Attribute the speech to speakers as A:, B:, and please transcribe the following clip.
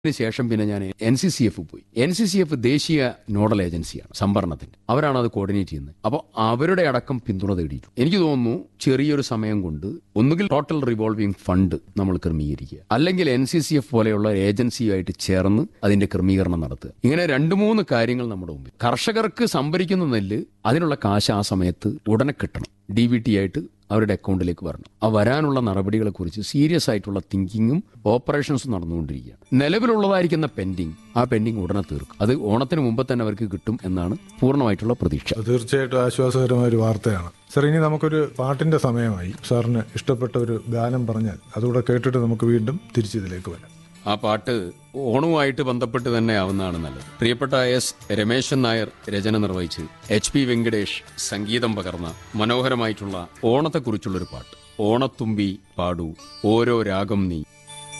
A: ശേഷം പിന്നെ ഞാൻ എൻ സി സി എഫ് പോയി എൻ സി സി എഫ് ദേശീയ നോഡൽ ഏജൻസിയാണ് സംഭരണത്തിന്റെ അവരാണ് അത് കോർഡിനേറ്റ് ചെയ്യുന്നത് അപ്പോൾ അവരുടെ അടക്കം പിന്തുണ തേടിയിട്ടു എനിക്ക് തോന്നുന്നു ചെറിയൊരു സമയം കൊണ്ട് ഒന്നുകിൽ ടോട്ടൽ റിവോൾവിംഗ് ഫണ്ട് നമ്മൾ ക്രമീകരിക്കുക അല്ലെങ്കിൽ എൻ സി സി എഫ് പോലെയുള്ള ഏജൻസിയുമായിട്ട് ചേർന്ന് അതിന്റെ ക്രമീകരണം നടത്തുക ഇങ്ങനെ രണ്ട് മൂന്ന് കാര്യങ്ങൾ നമ്മുടെ മുമ്പിൽ കർഷകർക്ക് സംഭരിക്കുന്ന നെല്ല് അതിനുള്ള കാശ് ആ സമയത്ത് ഉടനെ കിട്ടണം ഡി ബി ടി ആയിട്ട് അവരുടെ അക്കൗണ്ടിലേക്ക് വരണം ആ വരാനുള്ള നടപടികളെ കുറിച്ച് സീരിയസ് ആയിട്ടുള്ള തിങ്കിങ്ങും ഓപ്പറേഷൻസും നടന്നുകൊണ്ടിരിക്കുകയാണ് നിലവിലുള്ളതായിരിക്കുന്ന പെൻഡിങ് ആ പെൻഡിങ് ഉടനെ തീർക്കും അത് ഓണത്തിന് മുമ്പ് തന്നെ അവർക്ക് കിട്ടും എന്നാണ് പൂർണ്ണമായിട്ടുള്ള പ്രതീക്ഷ
B: അത് തീർച്ചയായിട്ടും ആശ്വാസകരമായ ഒരു വാർത്തയാണ് സർ ഇനി നമുക്കൊരു പാട്ടിന്റെ സമയമായി സാറിന് ഇഷ്ടപ്പെട്ട ഒരു ഗാനം പറഞ്ഞാൽ അതുകൂടെ കേട്ടിട്ട് നമുക്ക് വീണ്ടും തിരിച്ചിതിലേക്ക് വരാം
A: ആ പാട്ട് ഓണവുമായിട്ട് ബന്ധപ്പെട്ട് തന്നെ ആവുന്നതാണ് നല്ലത് പ്രിയപ്പെട്ട എസ് രമേശൻ നായർ രചന നിർവഹിച്ച് എച്ച് പി വെങ്കടേഷ് സംഗീതം പകർന്ന മനോഹരമായിട്ടുള്ള ഓണത്തെക്കുറിച്ചുള്ളൊരു പാട്ട് ഓണത്തുമ്പി പാടൂ ഓരോ രാഗം നീ